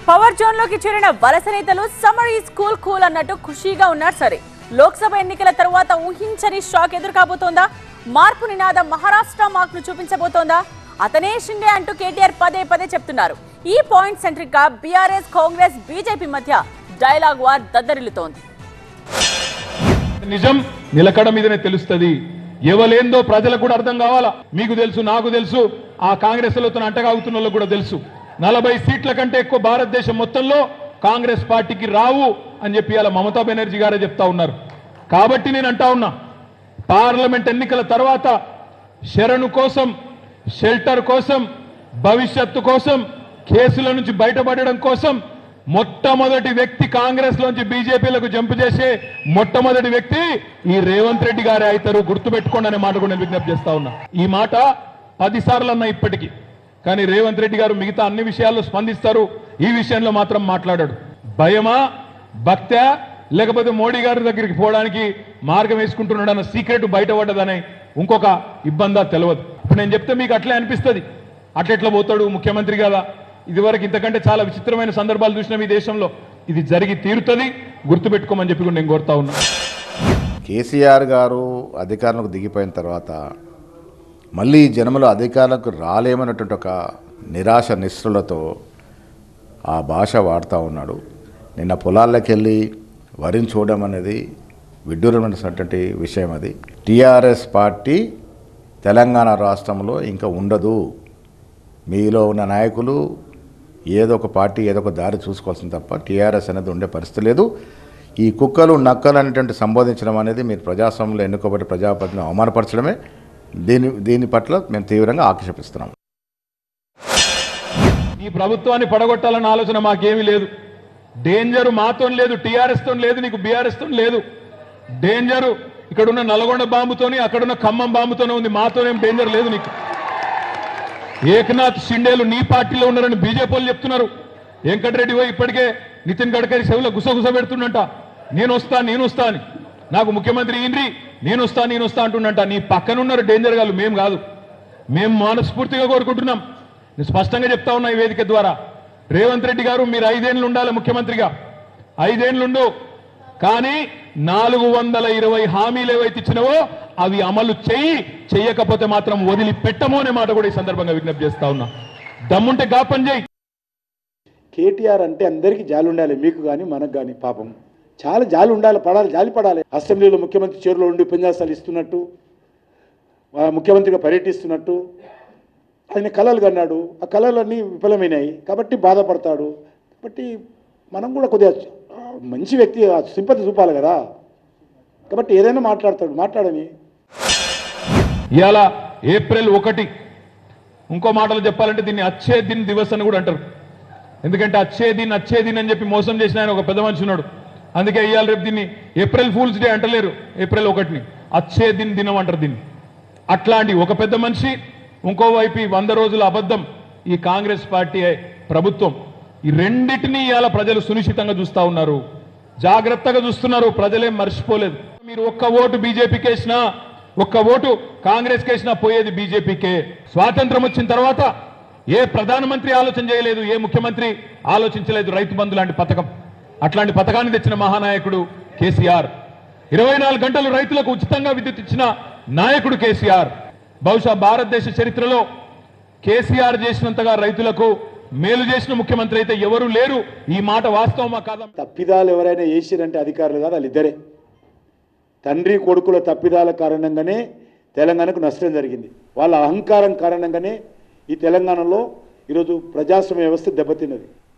power zone లోకి చేరిన వలస నేతలు సమ్మర్ ఈ స్కూల్ కూల్ అన్నట్టు ఖుషీగా ఉన్నారు సరే లోక్సభ ఎన్నికల తరువాత ఊహించని షాక్ ఎదురు కాబోతోందా మార్పు నినాదం మహారాష్ట్ర మార్క్ ను చూపించబోతోందా అతనే షిండే అంటూ కేటీఆర్ పదే పదే చెప్తున్నారు ఈ పాయింట్ సెంట్రిక్ గా బీఆర్ఎస్ కాంగ్రెస్ బీజేపీ మధ్య డైలాగ్ వార్ దద్దరిల్లుతోంది నిజం నిలకడ మీదనే తెలుస్తుంది ఎవలేందో ప్రజలకు కూడా అర్థం కావాలా మీకు తెలుసు నాకు తెలుసు ఆ కాంగ్రెస్ లతో అంటగాగుతున్న వాళ్ళకు కూడా తెలుసు నలభై సీట్ల కంటే ఎక్కువ భారతదేశం మొత్తంలో కాంగ్రెస్ పార్టీకి రావు అని చెప్పి అలా మమతా బెనర్జీ గారే చెప్తా ఉన్నారు కాబట్టి నేను అంటా ఉన్నా పార్లమెంట్ ఎన్నికల తర్వాత శరణు కోసం షెల్టర్ కోసం భవిష్యత్తు కోసం కేసుల నుంచి బయటపడడం కోసం మొట్టమొదటి వ్యక్తి కాంగ్రెస్ లోంచి బీజేపీలకు జంప్ చేసే మొట్టమొదటి వ్యక్తి ఈ రేవంత్ రెడ్డి గారే అవుతారు గుర్తుపెట్టుకోండి అనే మాట కూడా నేను విజ్ఞప్తి చేస్తా ఉన్నా ఈ మాట పది సార్లు అన్నా ఇప్పటికీ కానీ రేవంత్ రెడ్డి గారు మిగతా అన్ని విషయాల్లో స్పందిస్తారు ఈ విషయంలో మాత్రం మాట్లాడాడు భయమా భక్త్యా లేకపోతే మోడీ గారి దగ్గరికి పోవడానికి మార్గం వేసుకుంటున్నాడు అన్న సీక్రెట్ బయటపడ్డదని ఇంకొక ఇబ్బందా తెలియదు ఇప్పుడు నేను చెప్తే మీకు అట్లే అనిపిస్తుంది అట్లెట్లా పోతాడు ముఖ్యమంత్రి కదా ఇదివరకు ఇంతకంటే చాలా విచిత్రమైన సందర్భాలు చూసినాం ఈ దేశంలో ఇది జరిగి తీరుతుంది గుర్తుపెట్టుకోమని చెప్పి కూడా నేను కోరుతా ఉన్నా కేసీఆర్ గారు అధికారంలోకి దిగిపోయిన తర్వాత మళ్ళీ జన్మలో అధికారంలోకి రాలేమన్నటువంటి ఒక నిరాశ నిస్సులతో ఆ భాష వాడుతూ ఉన్నాడు నిన్న పొలాల్లోకి వెళ్ళి వరిని చూడడం అనేది విడ్డూరమైనటువంటి విషయం అది టీఆర్ఎస్ పార్టీ తెలంగాణ రాష్ట్రంలో ఇంకా ఉండదు మీలో ఉన్న నాయకులు ఏదో ఒక పార్టీ ఏదో ఒక దారి చూసుకోవాల్సింది తప్ప టీఆర్ఎస్ అనేది ఉండే పరిస్థితి లేదు ఈ కుక్కలు నక్కలు అనేటువంటి సంబోధించడం అనేది మీరు ప్రజాస్వామ్యంలో ఎన్నుకోబడి ప్రజాప్రతిని అవమానపరచడమే దీని దీని పట్ల మేము తీవ్రంగా ఆక్షేపిస్తున్నాం ఈ ప్రభుత్వాన్ని పడగొట్టాలన్న ఆలోచన మాకేమీ లేదు డేంజర్ మాతో లేదు టీఆర్ఎస్ తో లేదు నీకు బీఆర్ఎస్ తో లేదు డేంజర్ ఇక్కడున్న నల్గొండ బాంబుతోని అక్కడున్న ఖమ్మం బాంబుతోనే ఉంది మాతోనేం డేంజర్ లేదు నీకు ఏకనాథ్ షిండేలు నీ పార్టీలో ఉన్నారని బీజేపీ వాళ్ళు చెప్తున్నారు వెంకటరెడ్డి పోయి ఇప్పటికే నితిన్ గడ్కరీ చెవిలో గుసగుస పెడుతుండంట నేను వస్తా నేను వస్తా అని నాకు ముఖ్యమంత్రి ఈయనరి నేను వస్తా నేను వస్తా అంటుండంట నీ పక్కనున్నారు డేంజర్ గాలు మేము కాదు మేము మనస్ఫూర్తిగా కోరుకుంటున్నాం నేను స్పష్టంగా చెప్తా ఉన్నా ఈ వేదిక ద్వారా రేవంత్ రెడ్డి గారు మీరు ఐదేళ్ళు ఉండాలి ముఖ్యమంత్రిగా ఐదేళ్లుండు కానీ నాలుగు వందల ఇరవై హామీలు ఏవైతే ఇచ్చినవో అవి అమలు చెయ్యి చెయ్యకపోతే మాత్రం వదిలిపెట్టము అనే మాట కూడా ఈ సందర్భంగా విజ్ఞప్తి చేస్తా ఉన్నా దమ్ముంటే గా పని చేయి కేటీఆర్ అంటే అందరికీ జాలి ఉండాలి మీకు కానీ మనకు కానీ పాపం చాలా జాలి ఉండాలి పడాలి జాలి పడాలి అసెంబ్లీలో ముఖ్యమంత్రి చేరులో ఉండి ఉపన్యాసాలు ఇస్తున్నట్టు ఆ ముఖ్యమంత్రిగా పర్యటిస్తున్నట్టు ఆయన కళలు కన్నాడు ఆ కళలన్నీ విఫలమైనాయి కాబట్టి బాధపడతాడు కాబట్టి మనం కూడా కొద్దిగా ఆ, మంచి వ్యక్తి సింపతి చూపాలి కదా కాబట్టి ఏదైనా మాట్లాడతాడు మాట్లాడని ఇవాళ ఏప్రిల్ ఒకటి ఇంకో మాటలు చెప్పాలంటే దీన్ని అచ్చే దిన్ దివస్ అని కూడా అంటారు ఎందుకంటే అచ్చే దిన్ అచ్చే దిన్ అని చెప్పి మోసం చేసిన ఆయన ఒక పెద్ద మనిషి ఉన్నాడు అందుకే ఇవాళ రేపు దీన్ని ఏప్రిల్ ఫూల్స్ డే అంటలేరు ఏప్రిల్ ఒకటిని అచ్చే దిన్ దినం అంటారు దీన్ని అట్లాంటి ఒక పెద్ద మనిషి ఇంకోవైపు ఈ వంద రోజుల అబద్ధం ఈ కాంగ్రెస్ పార్టీ ప్రభుత్వం ఈ రెండింటినీ ఇవాళ ప్రజలు సునిశ్చితంగా చూస్తా ఉన్నారు జాగ్రత్తగా చూస్తున్నారు ప్రజలేం మర్చిపోలేదు మీరు ఒక్క ఓటు బీజేపీకి వేసినా ఒక్క ఓటు కాంగ్రెస్ కేసినా పోయేది బీజేపీకే స్వాతంత్రం వచ్చిన తర్వాత ఏ ప్రధానమంత్రి ఆలోచన చేయలేదు ఏ ముఖ్యమంత్రి ఆలోచించలేదు రైతు బంధు లాంటి పథకం అట్లాంటి పథకాన్ని తెచ్చిన మహానాయకుడు కేసీఆర్ ఇరవై నాలుగు గంటలు రైతులకు ఉచితంగా విద్యుత్ ఇచ్చిన నాయకుడు కేసీఆర్ బహుశా భారతదేశ చరిత్రలో కేసీఆర్ చేసినంతగా రైతులకు మేలు చేసిన ముఖ్యమంత్రి అయితే ఎవరు లేరు ఈ మాట వాస్తవమా కాదా తప్పిదాలు ఎవరైనా చేసిరంటే అధికారులు కాదు వాళ్ళిద్దరే తండ్రి కొడుకుల తప్పిదాల కారణంగానే తెలంగాణకు నష్టం జరిగింది వాళ్ళ అహంకారం కారణంగానే ఈ తెలంగాణలో ఈరోజు ప్రజాస్వామ్య వ్యవస్థ దెబ్బతిన్నది